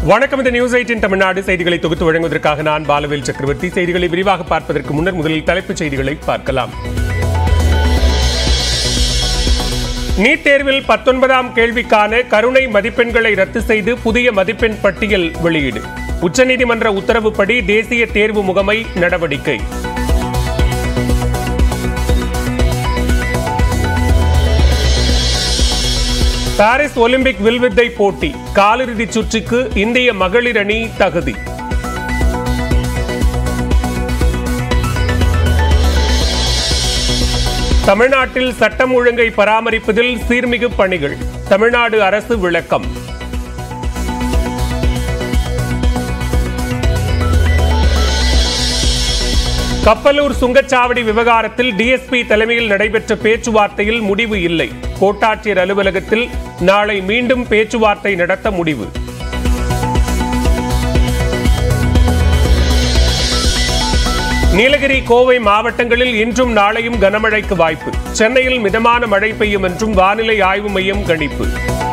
வணக்கம் இந்த news eighteen Tamil Nadu செய்திகளை தொகுத்து வழங்குவதற்காக நான் பாலவேல் சக்கரவர்த்தி செய்திகளை விரிவாக பார்ப்பதற்கு முன்னர் முதலில் தலைப்புச் செய்திகளை பார்க்கலாம் நீட் தேர்வில் பத்தொன்பதாம் கேள்விக்கான கருணை மதிப்பெண்களை ரத்து செய்து புதிய மதிப்பெண் பட்டியல் வெளியீடு உச்சநீதிமன்ற உத்தரவுப்படி தேசிய தேர்வு முகமை நடவடிக்கை பாரிஸ் ஒலிம்பிக் வில்வித்தை போட்டி காலிறுதிச் சுற்றுக்கு இந்திய மகளிர் அணி தகுதி தமிழ்நாட்டில் சட்டம் ஒழுங்கை பராமரிப்பதில் சீர்மிகு பணிகள் தமிழ்நாடு அரசு விளக்கம் கப்பலூர் சுங்கச்சாவடி விவகாரத்தில் டிஎஸ்பி தலைமையில் நடைபெற்ற பேச்சுவார்த்தையில் முடிவு இல்லை கோட்டாட்சியர் அலுவலகத்தில் நாளை மீண்டும் பேச்சுவார்த்தை நடத்த முடிவு நீலகிரி கோவை மாவட்டங்களில் இன்றும் நாளையும் கனமழைக்கு வாய்ப்பு சென்னையில் மிதமான மழை பெய்யும் என்றும் வானிலை ஆய்வு மையம் கணிப்பு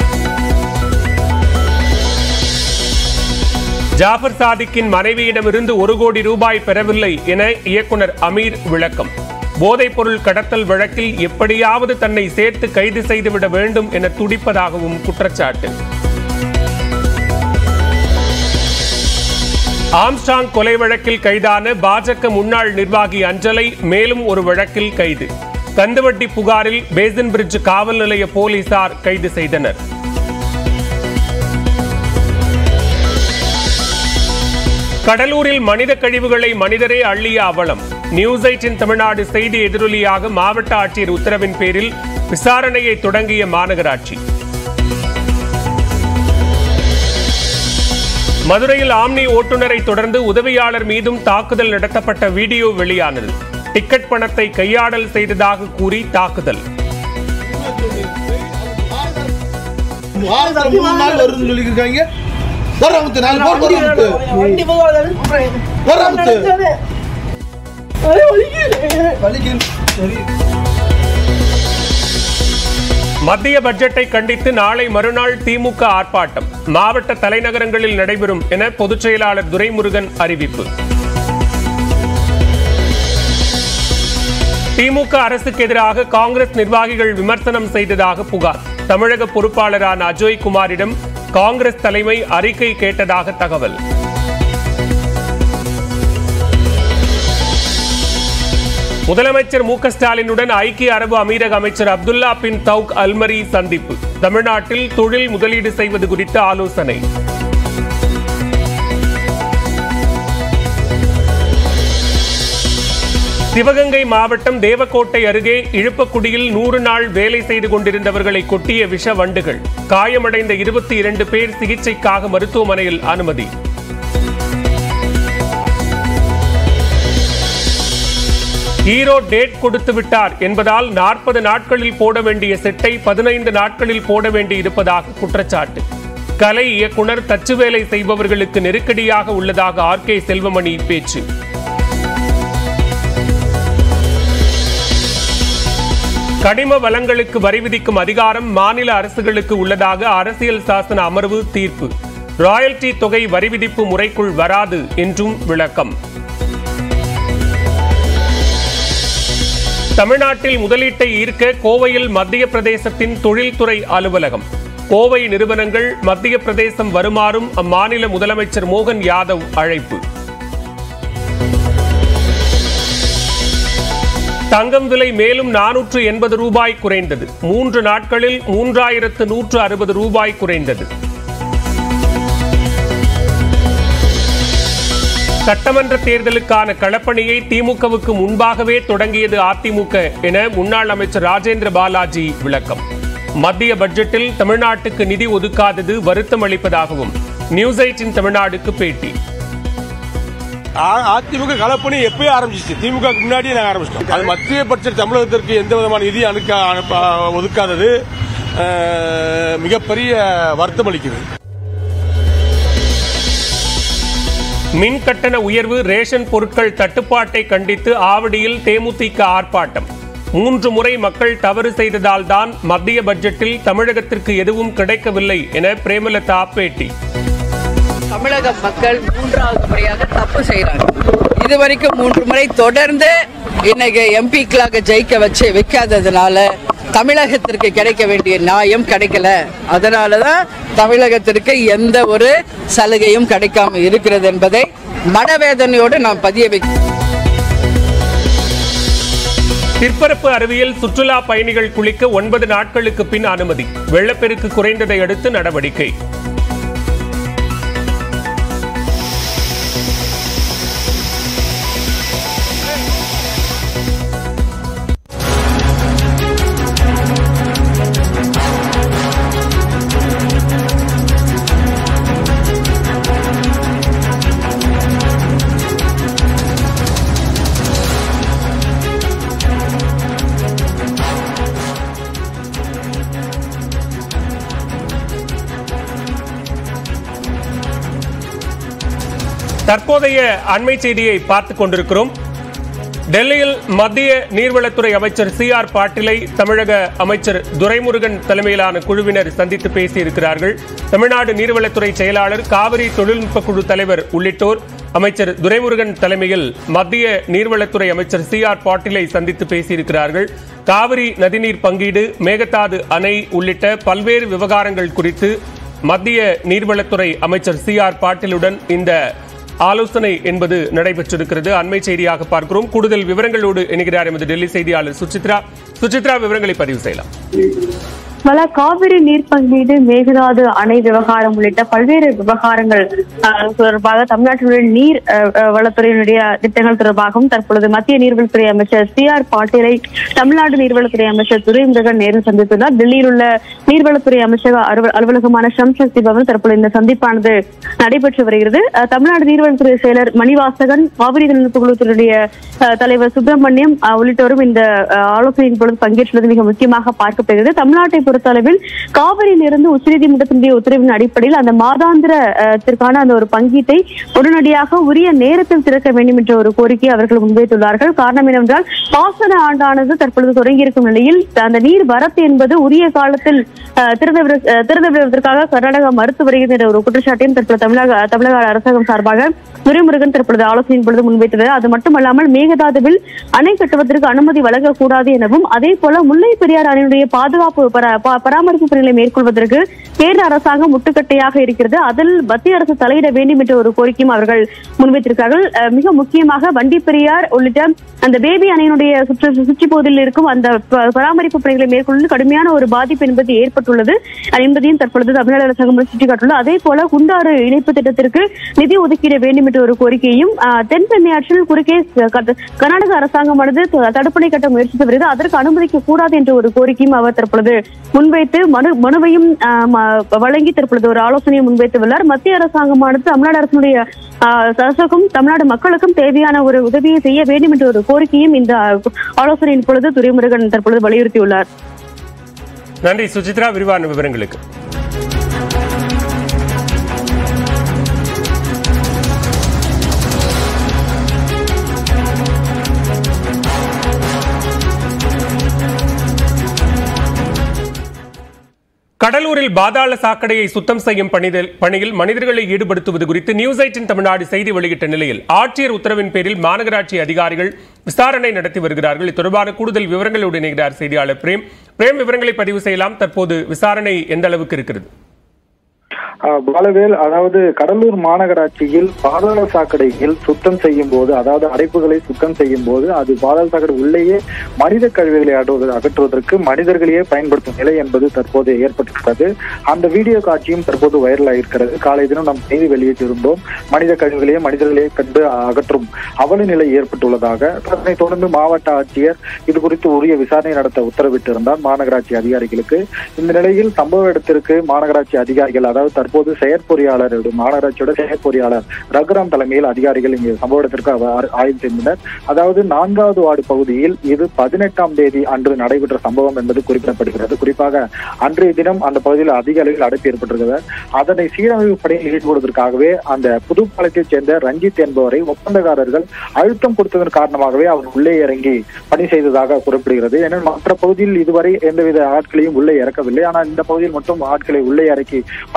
ஜாஃபர் சாதிக்கின் மனைவியிடமிருந்து ஒரு கோடி ரூபாய் பெறவில்லை என இயக்குனர் அமீர் விளக்கம் போதைப்பொருள் கடத்தல் வழக்கில் எப்படியாவது தன்னை சேர்த்து கைது செய்துவிட வேண்டும் என துடிப்பதாகவும் குற்றச்சாட்டு ஆம்ஸ்டாங் கொலை வழக்கில் கைதான பாஜக முன்னாள் நிர்வாகி அஞ்சலை மேலும் ஒரு வழக்கில் கைது கந்துவட்டி புகாரில் பேசன் பிரிட்ஜ் காவல் நிலைய போலீசார் கைது செய்தனர் கடலூரில் மனித கழிவுகளை மனிதரே அள்ளிய அவலம் நியூஸ் எயிட்டின் தமிழ்நாடு செய்தி எதிரொலியாக மாவட்ட ஆட்சியர் உத்தரவின் பேரில் விசாரணையை தொடங்கிய மாநகராட்சி மதுரையில் ஆம்னி ஓட்டுநரை தொடர்ந்து உதவியாளர் மீதும் தாக்குதல் நடத்தப்பட்ட வீடியோ வெளியானது டிக்கெட் பணத்தை கையாடல் செய்ததாக கூறி தாக்குதல் வாரத்துல மூணு நாள் வருதுன்னு சொல்லியிருக்காங்க வர முத்து நாலு போர் வர முத்து வண்டி போகாது வர முத்து வலிக்குது சரி மத்திய பட்ஜெட்டை கண்டித்து நாளை மறுநாள் திமுக ஆர்ப்பாட்டம் மாவட்ட தலைநகரங்களில் நடைபெறும் என பொதுச் செயலாளர் துரைமுருகன் அறிவிப்பு திமுக அரசுக்கு எதிராக காங்கிரஸ் நிர்வாகிகள் விமர்சனம் செய்ததாக புகார் தமிழக பொறுப்பாளரான அஜய் குமாரிடம் காங்கிரஸ் தலைமை அறிக்கை கேட்டதாக தகவல் முதலமைச்சர் மு க ஸ்டாலினுடன் ஐக்கிய அரபு அமீரக அமைச்சர் அப்துல்லா பின் தவுக் அல்மரி சந்திப்பு தமிழ்நாட்டில் தொழில் முதலீடு செய்வது குறித்து ஆலோசனை சிவகங்கை மாவட்டம் தேவக்கோட்டை அருகே இழுப்பக்குடியில் நூறு நாள் வேலை செய்து கொண்டிருந்தவர்களை கொட்டிய விஷ வண்டுகள் காயமடைந்த இருபத்தி இரண்டு பேர் சிகிச்சைக்காக மருத்துவமனையில் அனுமதி ஹீரோ டேட் கொடுத்து விட்டார் என்பதால் நாற்பது நாட்களில் போட வேண்டிய செட்டை பதினைந்து நாட்களில் போட வேண்டி இருப்பதாக குற்றச்சாட்டு கலை இயக்குனர் தச்சு வேலை செய்பவர்களுக்கு நெருக்கடியாக உள்ளதாக ஆர் கே செல்வமணி பேச்சு கனிம வளங்களுக்கு வரி விதிக்கும் அதிகாரம் மாநில அரசுகளுக்கு உள்ளதாக அரசியல் சாசன அமர்வு தீர்ப்பு ராயல்டி தொகை வரி விதிப்பு முறைக்குள் வராது என்றும் விளக்கம் தமிழ்நாட்டில் முதலீட்டை ஈர்க்க கோவையில் மத்திய பிரதேசத்தின் தொழில்துறை அலுவலகம் கோவை நிறுவனங்கள் மத்திய பிரதேசம் வருமாறும் அம்மாநில முதலமைச்சர் மோகன் யாதவ் அழைப்பு தங்கம் விலை மேலும் நானூற்று எண்பது ரூபாய் குறைந்தது மூன்று நாட்களில் மூன்றாயிரத்து நூற்று அறுபது ரூபாய் குறைந்தது சட்டமன்ற தேர்தலுக்கான களப்பணியை திமுகவுக்கு முன்பாகவே தொடங்கியது அதிமுக என முன்னாள் அமைச்சர் ராஜேந்திர பாலாஜி விளக்கம் மத்திய பட்ஜெட்டில் தமிழ்நாட்டுக்கு நிதி ஒதுக்காதது வருத்தம் அளிப்பதாகவும் நியூஸ் எயிட்டின் தமிழ்நாடுக்கு பேட்டி ஆ- அதிமுக கலப்பணி எப்பயே ஆரம்பிச்சிச்சு திமுக க்கு முன்னாடியே நாங்க ஆரம்பிச்சிட்டோம் அது மத்திய பட்ஜெட் தமிழகத்திற்கு எந்த விதமான நிதி அனுக்க அனுப்ப- ஒதுக்காதது அஹ், மிகப்பெரிய வருத்தம் அளிக்குது மின் கட்டண உயர்வு ரேஷன் பொருட்கள் தட்டுப்பாட்டை கண்டித்து ஆவடியில் தேமுதிக ஆர்ப்பாட்டம் மூன்று முறை மக்கள் தவறு செய்ததால் தான் மத்திய பட்ஜெட்டில் தமிழகத்திற்கு எதுவும் கிடைக்கவில்லை என பிரேமலதா பேட்டி தமிழக மக்கள் மூன்றாவது முறையாக தப்பு செய்கிறாங்க இது வரைக்கும் மூன்று முறை தொடர்ந்து இன்னைக்கு எம்பிக்களாக ஜெயிக்க வச்சு வைக்காததுனால தமிழகத்திற்கு கிடைக்க வேண்டிய நியாயம் கிடைக்கல அதனால தான் தமிழகத்திற்கு எந்த ஒரு சலுகையும் கிடைக்காம இருக்கிறது என்பதை மனவேதனையோடு நான் பதிய வைக்கிறேன் திற்பரப்பு அருவியில் சுற்றுலா பயணிகள் குளிக்க ஒன்பது நாட்களுக்கு பின் அனுமதி வெள்ளப்பெருக்கு குறைந்ததை அடுத்து நடவடிக்கை தற்போதைய அண்மை செய்தியை பார்த்துக் கொண்டிருக்கிறோம் டெல்லியில் மத்திய நீர்வளத்துறை அமைச்சர் சி ஆர் பாட்டீலை தமிழக அமைச்சர் துரைமுருகன் தலைமையிலான குழுவினர் சந்தித்து பேசியிருக்கிறார்கள் தமிழ்நாடு நீர்வளத்துறை செயலாளர் காவிரி தொழில்நுட்ப குழு தலைவர் உள்ளிட்டோர் அமைச்சர் துரைமுருகன் தலைமையில் மத்திய நீர்வளத்துறை அமைச்சர் சி ஆர் பாட்டீலை சந்தித்து பேசியிருக்கிறார்கள் காவிரி நதிநீர் பங்கீடு மேகதாது அணை உள்ளிட்ட பல்வேறு விவகாரங்கள் குறித்து மத்திய நீர்வளத்துறை அமைச்சர் சி ஆர் பாட்டீலுடன் இந்த ஆலோசனை என்பது நடைபெற்றிருக்கிறது அண்மை செய்தியாக பார்க்கிறோம் கூடுதல் விவரங்களோடு இணைகிறார் எமது டெல்லி செய்தியாளர் சுசித்ரா சுசித்ரா விவரங்களை பதிவு செய்யலாம் பல காவிரி நீர் பங்கீடு மேகதாது அணை விவகாரம் உள்ளிட்ட பல்வேறு விவகாரங்கள் அஹ், தொடர்பாக தமிழ்நாட்டினுடைய நீர் அஹ், அஹ், வளத்துறையினுடைய திட்டங்கள் தொடர்பாகவும் தற்பொழுது மத்திய நீர்வளத்துறை அமைச்சர் சி ஆர் பாட்டீலை தமிழ்நாடு நீர்வளத்துறை அமைச்சர் துரைமுருகன் நேரில் சந்தித்துள்ளார் டெல்லியில் உள்ள நீர்வளத்துறை அமைச்சக அலுவ- அலுவலகமான ஷம் சக்தி பவன் தற்பொழுது இந்த சந்திப்பானது நடைபெற்று வருகிறது அஹ், தமிழ்நாடு நீர்வளத்துறை செயலர் மணிவாசகன் காவிரி தொழில்நுட்ப குழுத்தினுடைய அஹ், தலைவர் சுப்பிரமணியம் அஹ், உள்ளிட்டோரும் இந்த அஹ், ஆலோசனையின் பொழுது பங்கேற்றுள்ளது மிக முக்கியமாக பார்க்கப்படுகிறது தமிழ்நாட்டை பொறுத்தளவில் காவிரியிலிருந்து உச்சநீதிமன்றத்தினுடைய உத்தரவின் அடிப்படையில் அந்த மாதாந்திரத்திற்கான அந்த ஒரு பங்கீட்டை உடனடியாக உரிய நேரத்தில் திறக்க வேண்டும் என்ற ஒரு கோரிக்கை அவர்கள் முன்வைத்துள்ளார்கள் காரணம் என்னவென்றால் பாசன ஆண்டானது தற்பொழுது தொடங்கியிருக்கும் நிலையில் அந்த நீர் வரத்து என்பது உரிய காலத்தில் அஹ், திறந்து விட- அஹ், திறந்து விடுவதற்காக கர்நாடகா மறுத்து வருகிறது என்ற ஒரு குற்றச்சாட்டையும் தற்போது தமிழக தமிழக அரசாங்கம் சார்பாக துரைமுருகன் தற்பொழுது ஆலோசனையின் பொழுது முன்வைத்தது அது மட்டுமல்லாமல் மேகதாதுவில் அணை கட்டுவதற்கு அனுமதி வழங்கக்கூடாது எனவும் அதே போல முல்லை பெரியார் அணையுடைய பாதுகாப்பு பரா- பா- பராமரிப்பு பணிகளை மேற்கொள்வதற்கு கேரள அரசாங்கம் முட்டுக்கட்டையாக இருக்கிறது அதில் மத்திய அரசு தலையிட வேண்டும் என்ற ஒரு கோரிக்கையும் அவர்கள் முன்வைத்திருக்கிறார்கள் அஹ், மிக முக்கியமாக வண்டி பெரியார் உள்ளிட்ட அந்த பேபி அணையினுடைய சுற்று சுற்றி பகுதியில் இருக்கும் அந்த ப- பராமரிப்பு பணிகளை மேற்கொள்வது கடுமையான ஒரு பாதிப்பு என்பது ஏற்பட்டுள்ளது அஹ், என்பதையும் தற்பொழுது தமிழ்நாடு அரசாங்கம் சுட்டிக்காட்டுள்ளது அதே போல குண்டாறு இணைப்பு திட்டத்திற்கு நிதி ஒதுக்கீட வேண்டும் என்ற ஒரு கோரிக்கையும் அஹ், தென் சென்னையாற்றில் குறுக்கே க- கர்நாடக அரசாங்கமானது த- தடுப்பணை கட்ட முயற்சித்து வருகிறது அதற்கு அனுமதிக்க கூடாது என்ற ஒரு கோரிக்கையும் அவர் தற்பொழுது முன்வைத்து மனு மனுவையும் அஹ், ம- வழங்கி தற்பொழுது ஒரு ஆலோசனையை முன்வைத்துள்ளார் மத்திய அரசாங்கமானது தமிழ்நாடு அரசினுடைய அஹ், அரசுக்கும் தமிழ்நாடு மக்களுக்கும் தேவையான ஒரு உதவியை செய்ய வேண்டும் என்ற ஒரு கோரிக்கையும் இந்த அஹ், ஆலோசனையின் பொழுது துரைமுருகன் தற்பொழுது வலியுறுத்தியுள்ளார் நன்றி சுசித்ரா விரிவான விவரங்களுக்கு கடலூரில் பாதாள சாக்கடையை சுத்தம் செய்யும் பணிதல் பணியில் மனிதர்களை ஈடுபடுத்துவது குறித்து நியூஸ் எயிட்டின் தமிழ்நாடு செய்தி வெளியிட்ட நிலையில் ஆட்சியர் உத்தரவின் பேரில் மாநகராட்சி அதிகாரிகள் விசாரணை நடத்தி வருகிறார்கள் இது தொடர்பான கூடுதல் விவரங்களோடு இணைகிறார் செய்தியாளர் பிரேம் பிரேம் விவரங்களை பதிவு செய்யலாம் தற்போது விசாரணை எந்த அளவுக்கு இருக்கிறது ஆஹ் பாலவேல் அதாவது கடலூர் மாநகராட்சியில் பாதாள சாக்கடையில் சுத்தம் செய்யும் போது அதாவது அடைப்புகளை சுத்தம் செய்யும் போது அது பாதாள சாக்கடை உள்ளேயே மனித கழிவுகளை அகற்றுவது அகற்றுவதற்கு மனிதர்களையே பயன்படுத்தும் நிலை என்பது தற்போது ஏற்பட்டிருக்கிறது அந்த வீடியோ காட்சியும் தற்போது வைரல் ஆகியிருக்கிறது காலை தினம் நாம் செய்தி வெளியிட்டிருந்தோம் மனித கழிவுகளையே மனிதர்களையே கண்டு அகற்றும் அவல நிலை ஏற்பட்டுள்ளதாக அதனைத் தொடர்ந்து மாவட்ட ஆட்சியர் இது குறித்து உரிய விசாரணை நடத்த உத்தரவிட்டிருந்தார் மாநகராட்சி அதிகாரிகளுக்கு இந்த நிலையில் சம்பவ இடத்திற்கு மாநகராட்சி அதிகாரிகள் அதாவது தற்போது செயற்பொறியாளர் மாநகராட்சியோட செயற்பொறியாளர் ரகுராம் தலைமையில் அதிகாரிகள் இங்கு சம்பவ இடத்திற்கு அவ- ஆ- ஆய்வு செய்தனர் அதாவது நான்காவது வார்டு பகுதியில் இது பதினெட்டாம் தேதி அன்று நடைபெற்ற சம்பவம் என்பது குறிப்பிடப்படுகிறது குறிப்பாக அன்றைய தினம் அந்த பகுதியில் அதிக அளவில் அடைப்பு ஏற்பட்டிருக்கிறது அதனை சீரமைப்பு பணியில் ஈடுபடுவதற்காகவே அந்த புதுப்பாளையத்தைச் சேர்ந்த ரஞ்சித் என்பவரை ஒப்பந்தக்காரர்கள் அழுத்தம் கொடுத்ததன் காரணமாகவே அவர் உள்ளே இறங்கி பணி செய்ததாக குறிப்பிடுகிறது ஏனெனில் மற்ற பகுதியில் இதுவரை எந்தவித ஆட்களையும் உள்ளே இறக்கவில்லை ஆனால் இந்த பகுதியில் மட்டும் ஆட்களை உள்ளே இறக்கி பணிகளை மேற்கொண்டு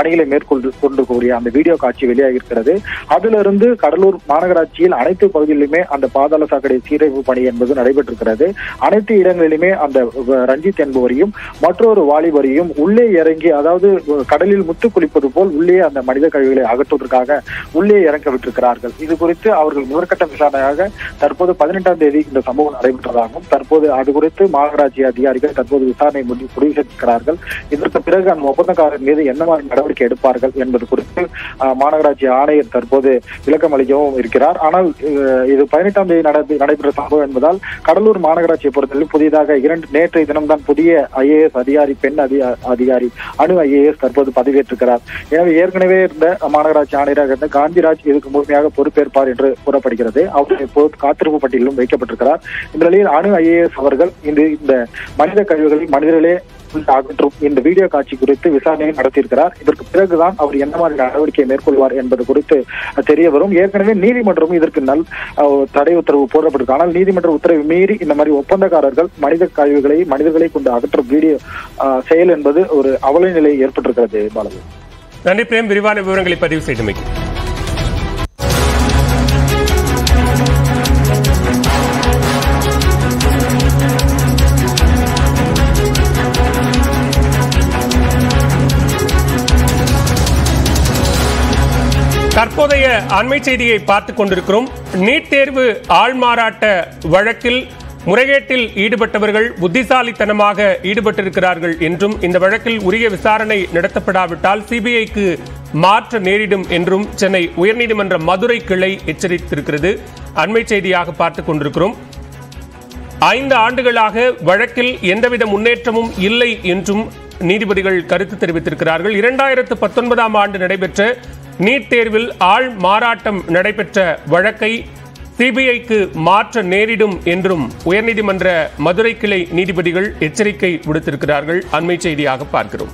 மேற்கொண்டு கொண்டிருக்கக்கூடிய அந்த வீடியோ காட்சி வெளியாகி இருக்கிறது அதிலிருந்து கடலூர் மாநகராட்சியில் அனைத்து பகுதிகளிலுமே அந்த பாதாள சாக்கடை சீரமைப்பு பணி என்பது நடைபெற்றிருக்கிறது அனைத்து இடங்களிலுமே அந்த வ- ரஞ்சித் என்பவரையும் மற்றொரு வாலிபரையும் உள்ளே இறங்கி அதாவது கடலில் முத்து குளிப்பது போல் உள்ளே அந்த மனித கழிவுகளை அகற்றுவதற்காக உள்ளே இறங்க விட்டிருக்கிறார்கள் இது குறித்து அவர்கள் முதற்கட்ட விசாரணையாக தற்போது பதினெட்டாம் தேதி இந்த சம்பவம் நடைபெற்றதாகவும் தற்போது அது குறித்து மாநகராட்சி அதிகாரிகள் தற்போது விசாரணை முடி- முடிவு செய்திருக்கிறார்கள் இதற்கு பிறகு அந்த ஒப்பந்தக்காரர் மீது என்ன மாதிரி நடவடிக்கை எடுப்பார்கள் என்பது குறித்து அஹ், மாநகராட்சி ஆணையர் தற்போது விளக்கம் அளிக்கவும் இருக்கிறார் ஆனால் அஹ், இது பதினெட்டாம் தேதி நடந்து நடைபெற்ற சம்பவம் என்பதால் கடலூர் மாநகராட்சியை பொறுத்தவரை புதிதாக இரண்டு நேற்றைய தினம்தான் புதிய ஐஏஎஸ் அதிகாரி பெண் அதி அதிகாரி அணு ஐஏஎஸ் தற்போது பதவியேற்றிருக்கிறார் எனவே ஏற்கனவே இருந்த மாநகராட்சி ஆணையராக இருந்த காந்திராஜ் இதுக்கு முழுமையாக பொறுப்பேற்பார் என்று கூறப்படுகிறது அவர் இப்போது காத்திருப்பு பட்டியலிலும் வைக்கப்பட்டிருக்கிறார் இந்த நிலையில் அணு ஐஏஎஸ் அவர்கள் இந்த இந்த மனித கழிவுகளை மனிதர்களே அகற்றும் இந்த வீடியோ காட்சி குறித்து விசாரணையை நடத்தியிருக்கிறார் இதற்கு பிறகுதான் அவர் என்ன மாதிரி நடவடிக்கை மேற்கொள்வார் என்பது குறித்து தெரிய வரும் ஏற்கனவே நீதிமன்றம் இதற்கு நல் அஹ், தடை உத்தரவு போடப்பட்டிருக்கு ஆனால் நீதிமன்ற உத்தரவை மீறி இந்த மாதிரி ஒப்பந்தக்காரர்கள் மனித கழிவுகளை மனிதர்களை கொண்டு அகற்றும் வீடியோ அஹ், செயல் என்பது ஒரு அவல நிலை ஏற்பட்டிருக்கிறது பாலாஜி நன்றி பிரேம் விரிவான விவரங்களை பதிவு செய்தமைக்கு தற்போதைய அண்மை செய்தியை பார்த்துக் கொண்டிருக்கிறோம் நீட் தேர்வு ஆள்மாறாட்ட வழக்கில் முறைகேட்டில் ஈடுபட்டவர்கள் புத்திசாலித்தனமாக ஈடுபட்டிருக்கிறார்கள் என்றும் இந்த வழக்கில் உரிய விசாரணை நடத்தப்படாவிட்டால் சிபிஐக்கு மாற்ற நேரிடும் என்றும் சென்னை உயர்நீதிமன்ற மதுரை கிளை எச்சரித்திருக்கிறது அண்மை செய்தியாக பார்த்துக் கொண்டிருக்கிறோம் ஐந்து ஆண்டுகளாக வழக்கில் எந்தவித முன்னேற்றமும் இல்லை என்றும் நீதிபதிகள் கருத்து தெரிவித்திருக்கிறார்கள் இரண்டாயிரத்து பத்தொன்பதாம் ஆண்டு நடைபெற்ற நீட் தேர்வில் ஆள் மாறாட்டம் நடைபெற்ற வழக்கை சிபிஐக்கு மாற்ற நேரிடும் என்றும் உயர்நீதிமன்ற மதுரை கிளை நீதிபதிகள் எச்சரிக்கை விடுத்திருக்கிறார்கள் அண்மை செய்தியாக பார்க்கிறோம்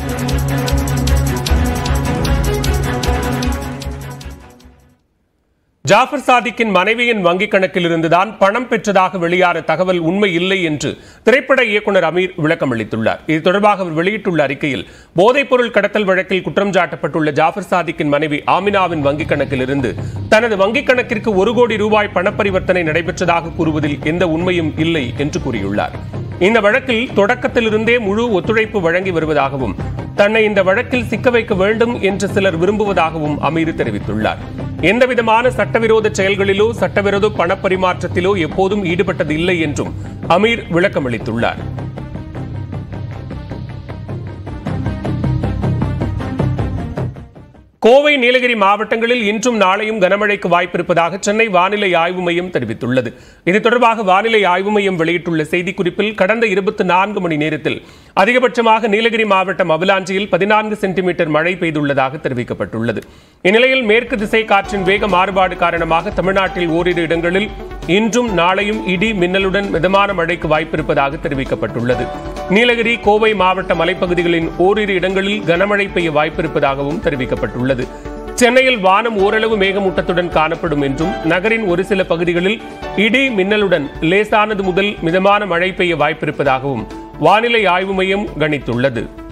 ஜாஃபர் சாதிக்கின் மனைவியின் வங்கிக் கணக்கில் இருந்துதான் பணம் பெற்றதாக வெளியான தகவல் உண்மை இல்லை என்று திரைப்பட இயக்குனர் அமீர் விளக்கம் அளித்துள்ளார் இது தொடர்பாக அவர் வெளியிட்டுள்ள அறிக்கையில் போதைப்பொருள் கடத்தல் வழக்கில் குற்றம் சாட்டப்பட்டுள்ள ஜாஃபர் சாதிக்கின் மனைவி ஆமினாவின் வங்கிக் கணக்கில் இருந்து தனது வங்கிக் கணக்கிற்கு ஒரு கோடி ரூபாய் பணப்பரிவர்த்தனை நடைபெற்றதாக கூறுவதில் எந்த உண்மையும் இல்லை என்று கூறியுள்ளார் இந்த வழக்கில் தொடக்கத்திலிருந்தே முழு ஒத்துழைப்பு வழங்கி வருவதாகவும் தன்னை இந்த வழக்கில் சிக்க வைக்க வேண்டும் என்று சிலர் விரும்புவதாகவும் அமீர் தெரிவித்துள்ளார் எந்தவிதமான சட்டவிரோத செயல்களிலோ சட்டவிரோத பணப்பரிமாற்றத்திலோ எப்போதும் ஈடுபட்டது இல்லை என்றும் அமீர் விளக்கமளித்துள்ளார் கோவை நீலகிரி மாவட்டங்களில் இன்றும் நாளையும் கனமழைக்கு வாய்ப்பிருப்பதாக சென்னை வானிலை ஆய்வு மையம் தெரிவித்துள்ளது இது தொடர்பாக வானிலை ஆய்வு மையம் வெளியிட்டுள்ள செய்திக்குறிப்பில் கடந்த இருபத்தி நான்கு மணி நேரத்தில் அதிகபட்சமாக நீலகிரி மாவட்டம் அவலாஞ்சியில் பதினான்கு சென்டிமீட்டர் மழை பெய்துள்ளதாக தெரிவிக்கப்பட்டுள்ளது இந்நிலையில் மேற்கு திசை காற்றின் வேக மாறுபாடு காரணமாக தமிழ்நாட்டில் ஓரிரு இடங்களில் இன்றும் நாளையும் இடி மின்னலுடன் மிதமான மழைக்கு வாய்ப்பிருப்பதாக தெரிவிக்கப்பட்டுள்ளது நீலகிரி கோவை மாவட்ட மலைப்பகுதிகளின் ஓரிரு இடங்களில் கனமழை பெய்ய வாய்ப்பிருப்பதாகவும் தெரிவிக்கப்பட்டுள்ளது சென்னையில் வானம் ஓரளவு மேகமூட்டத்துடன் காணப்படும் என்றும் நகரின் ஒரு சில பகுதிகளில் இடி மின்னலுடன் லேசானது முதல் மிதமான மழை பெய்ய வாய்ப்பிருப்பதாகவும் வானிலை ஆய்வு மையம் கணித்துள்ளது